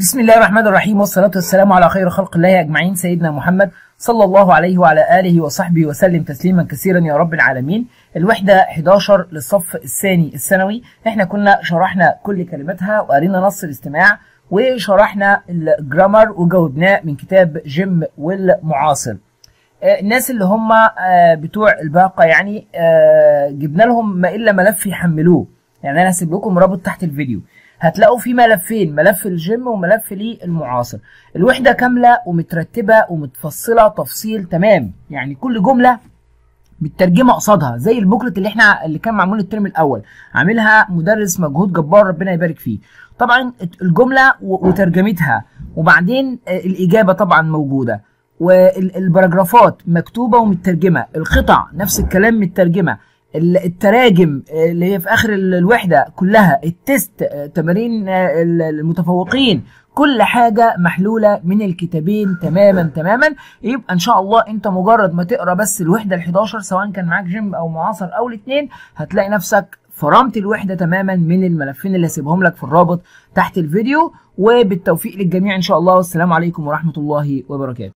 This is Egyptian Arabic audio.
بسم الله الرحمن الرحيم والصلاة والسلام على خير خلق الله أجمعين سيدنا محمد صلى الله عليه وعلى آله وصحبه وسلم تسليما كثيرا يا رب العالمين الوحدة 11 للصف الثاني الثانوي احنا كنا شرحنا كل كلماتها وقرينا نص الاستماع وشرحنا الجرامر وجاوبناه من كتاب جيم والمعاصر آه، الناس اللي هم آه، بتوع الباقة يعني آه، جبنا لهم ما إلا ملف يحملوه يعني أنا هسيب لكم رابط تحت الفيديو هتلاقوا في ملفين ملف الجيم وملف للمعاصر الوحدة كاملة ومترتبة ومتفصلة تفصيل تمام يعني كل جملة مترجمة قصادها زي البوكلت اللي احنا اللي كان معمول الترم الأول عاملها مدرس مجهود جبار ربنا يبارك فيه طبعا الجملة و- وترجمتها وبعدين آه، الإجابة طبعا موجودة والبراجرافات مكتوبة ومترجمة القطع نفس الكلام مترجمة ال- التراجم آه، اللي هي في اخر ال- الوحده كلها التست آه، تمارين آه، ال- المتفوقين كل حاجه محلوله من الكتابين تماما تماما يبقى ان شاء الله انت مجرد ما تقرا بس الوحده ال11 سواء كان معاك جيم او معاصر او الاثنين هتلاقي نفسك فرمت الوحده تماما من الملفين اللي هسيبهم لك في الرابط تحت الفيديو وبالتوفيق للجميع ان شاء الله والسلام عليكم ورحمه الله وبركاته